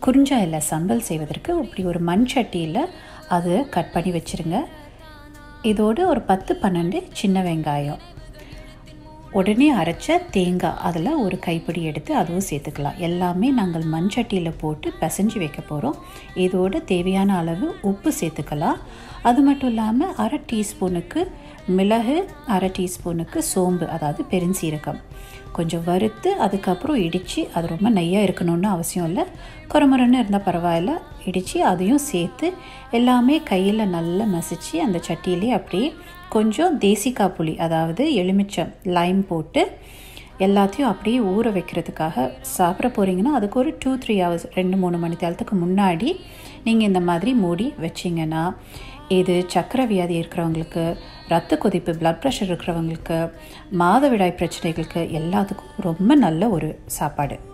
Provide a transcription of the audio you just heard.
குறிஞ்சா இலை சம்பல் செய்வதற்கு இப்படி ஒரு மண் சட்டியில் அது கட் பண்ணி வச்சுருங்க இதோடு ஒரு பத்து பன்னெண்டு சின்ன வெங்காயம் உடனே அரைச்ச தேங்காய் அதில் ஒரு கைப்பிடி எடுத்து அதுவும் சேர்த்துக்கலாம் எல்லாமே நாங்கள் மண்சட்டியில் போட்டு பிசைஞ்சு வைக்க போகிறோம் இதோடு தேவையான அளவு உப்பு சேர்த்துக்கலாம் அது மட்டும் இல்லாமல் அரை டீஸ்பூனுக்கு மிளகு அரை டீஸ்பூனுக்கு சோம்பு அதாவது பெருஞ்சீரகம் கொஞ்சம் வறுத்து அதுக்கப்புறம் இடித்து அது ரொம்ப நெய்யாக இருக்கணும்னு அவசியம் இல்லை குறமுறன்னு இருந்தால் பரவாயில்ல இடித்து அதையும் சேர்த்து எல்லாமே கையில் நல்லா மசித்து அந்த சட்டியிலே அப்படியே கொஞ்சம் தேசிக்காய் புளி அதாவது எலுமிச்சம் லைம் போட்டு எல்லாத்தையும் அப்படியே ஊற வைக்கிறதுக்காக சாப்பிட போகிறீங்கன்னா அதுக்கு ஒரு டூ த்ரீ ஹவர்ஸ் ரெண்டு மூணு மணி நேரத்துக்கு முன்னாடி நீங்கள் இந்த மாதிரி மூடி வச்சிங்கன்னா இது சக்கரை வியாதி இருக்கிறவங்களுக்கு ரத்த கொதிப்பு பிளட் ப்ரெஷர் இருக்கிறவங்களுக்கு மாதவிடாய் பிரச்சனைகளுக்கு எல்லாத்துக்கும் ரொம்ப நல்ல ஒரு சாப்பாடு